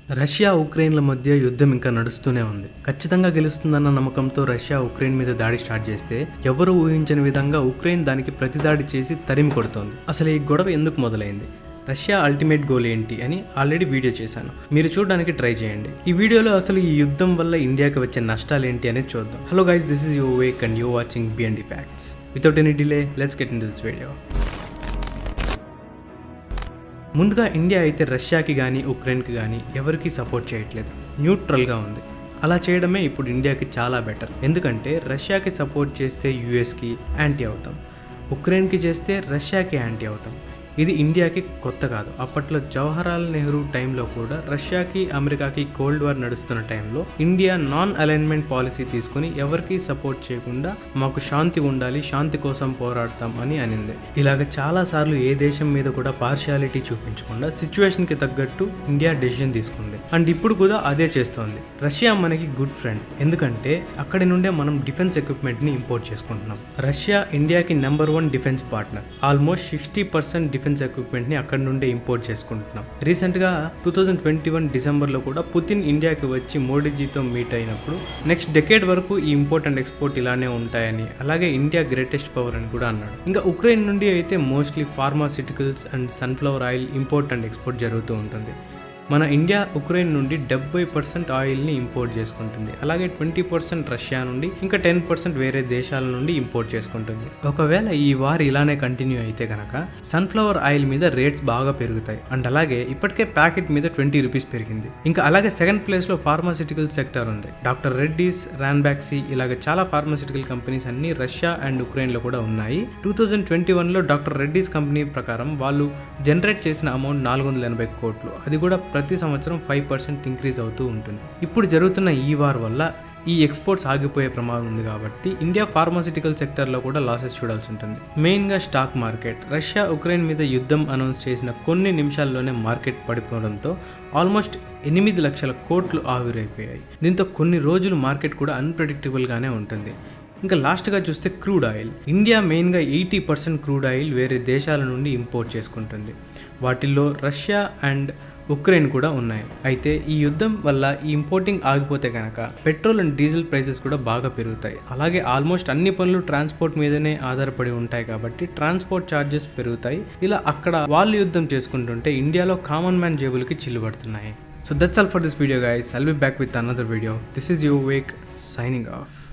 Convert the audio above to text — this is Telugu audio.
రష్యా ఉక్రెయిన్ల మధ్య యుద్ధం ఇంకా నడుస్తూనే ఉంది ఖచ్చితంగా గెలుస్తుందన్న నమ్మకంతో రష్యా ఉక్రెయిన్ మీద దాడి స్టార్ట్ చేస్తే ఎవరు ఊహించని విధంగా ఉక్రెయిన్ దానికి ప్రతిదాడి చేసి తరిమి కొడుతోంది అసలు ఈ గొడవ ఎందుకు మొదలైంది రష్యా అల్టిమేట్ గోల్ ఏంటి అని ఆల్రెడీ వీడియో చేశాను మీరు చూడడానికి ట్రై చేయండి ఈ వీడియోలో అసలు ఈ యుద్ధం వల్ల ఇండియాకి వచ్చే నష్టాలు ఏంటి అనేది చూద్దాం hello guys this is you wake and you watching BMD facts without any delay let's get in this video ముందుగా ఇండియా అయితే రష్యాకి కానీ ఉక్రెయిన్కి కానీ ఎవరికీ సపోర్ట్ చేయట్లేదు న్యూట్రల్గా ఉంది అలా చేయడమే ఇప్పుడు ఇండియాకి చాలా బెటర్ ఎందుకంటే రష్యాకి సపోర్ట్ చేస్తే యూఎస్కి యాంటీ అవుతాం ఉక్రెయిన్కి చేస్తే రష్యాకి యాంటీ అవుతాం ఇది ఇండియాకి కొత్త కాదు అప్పట్లో జవహర్లాల్ నెహ్రూ టైంలో కూడా రష్యాకి అమెరికాకి కోల్డ్ వార్ నడుస్తున్న టైంలో ఇండియా నాన్ అలైన్మెంట్ పాలసీ తీసుకుని ఎవరికి సపోర్ట్ చేయకుండా మాకు శాంతి ఉండాలి శాంతి కోసం పోరాడతాం అని అనింది ఇలాగ చాలా సార్లు ఏ దేశం మీద కూడా పార్షియాలిటీ చూపించకుండా సిచ్యువేషన్ కి తగ్గట్టు ఇండియా డెసిషన్ తీసుకుంది అండ్ ఇప్పుడు కూడా అదే చేస్తోంది రష్యా మనకి గుడ్ ఫ్రెండ్ ఎందుకంటే అక్కడి నుండే మనం డిఫెన్స్ ఎక్విప్మెంట్ ని ఇంపోర్ట్ చేసుకుంటున్నాం రష్యా ఇండియాకి number one defence partner almost sixty percent defence equipment ని అక్కడి నుండే ఇంపోర్ట్ చేసుకుంటున్నాం రీసెంట్ గా two thousand twenty one December లో కూడా పుతిన్ ఇండియాకి వచ్చి మోడీజీతో మీట్ అయినప్పుడు నెక్స్ట్ డెకేడ్ వరకు ఈ ఇంపోర్ట్ అండ్ ఎక్స్పోర్ట్ ఇలానే ఉంటాయని అలాగే ఇండియా గ్రేటెస్ట్ పవర్ అని కూడా అన్నాడు ఇంకా ఉక్రెయిన్ నుండి అయితే mostly pharmaceuticals and sunflower oil import and export జరుగుతూ ఉంటుంది మన ఇండియా ఉక్రెయిన్ నుండి డెబ్బై పర్సెంట్ ఆయిల్ని ఇంపోర్ట్ చేసుకుంటుంది అలాగే ట్వంటీ పర్సెంట్ రష్యా నుండి ఇంకా టెన్ పర్సెంట్ వేరే దేశాల నుండి ఇంపోర్ట్ చేసుకుంటుంది ఒకవేళ ఈ వార్ ఇలానే కంటిన్యూ అయితే కనుక సన్ఫ్లవర్ ఆయిల్ మీద రేట్స్ బాగా పెరుగుతాయి అండ్ అలాగే ఇప్పటికే ప్యాకెట్ మీద ట్వంటీ రూపీస్ పెరిగింది ఇంకా అలాగే సెకండ్ ప్లేస్లో ఫార్మాసిటికల్ సెక్టర్ ఉంది డాక్టర్ రెడ్డీస్ రాన్బాక్సీ ఇలాగ చాలా ఫార్మాసిటికల్ కంపెనీస్ అన్ని రష్యా అండ్ ఉక్రెయిన్లో కూడా ఉన్నాయి టూ థౌజండ్ ట్వంటీ వన్లో డాక్టర్ రెడ్డీస్ కంపెనీ ప్రకారం వాళ్ళు జనరేట్ చేసిన అమౌంట్ నాలుగు వందల ఎనభై కోట్లు అది కూడా ప్రతి సంవత్సరం ఫైవ్ పర్సెంట్ ఇంక్రీజ్ అవుతూ ఉంటుంది ఇప్పుడు జరుగుతున్న ఈ వార్ వల్ల ఈ ఎక్స్పోర్ట్స్ ఆగిపోయే ప్రమాదం ఉంది కాబట్టి ఇండియా ఫార్మాసిటికల్ సెక్టర్లో కూడా లాసెస్ చూడాల్సి ఉంటుంది మెయిన్గా స్టాక్ మార్కెట్ రష్యా ఉక్రెయిన్ మీద యుద్ధం అనౌన్స్ చేసిన కొన్ని నిమిషాల్లోనే మార్కెట్ పడిపోవడంతో ఆల్మోస్ట్ ఎనిమిది లక్షల కోట్లు ఆవిరైపోయాయి దీంతో కొన్ని రోజులు మార్కెట్ కూడా అన్ప్రెడిక్టబుల్గానే ఉంటుంది ఇంకా లాస్ట్గా చూస్తే క్రూడ్ ఆయిల్ ఇండియా మెయిన్గా ఎయిటీ పర్సెంట్ క్రూడ్ ఆయిల్ వేరే దేశాల నుండి ఇంపోర్ట్ చేసుకుంటుంది వాటిల్లో రష్యా అండ్ ఉక్రెయిన్ కూడా ఉన్నాయి అయితే ఈ యుద్ధం వల్ల ఈ ఇంపోర్టింగ్ ఆగిపోతే కనుక పెట్రోల్ అండ్ డీజిల్ ప్రైసెస్ కూడా బాగా పెరుగుతాయి అలాగే ఆల్మోస్ట్ అన్ని పనులు ట్రాన్స్పోర్ట్ మీదనే ఆధారపడి ఉంటాయి కాబట్టి ట్రాన్స్పోర్ట్ ఛార్జెస్ పెరుగుతాయి ఇలా అక్కడ వాళ్ళు యుద్ధం చేసుకుంటుంటే ఇండియాలో కామన్ మ్యాన్ జేబులకి చిల్లు పడుతున్నాయి so that's all for this video guys I'll be back with another video this is you wake signing of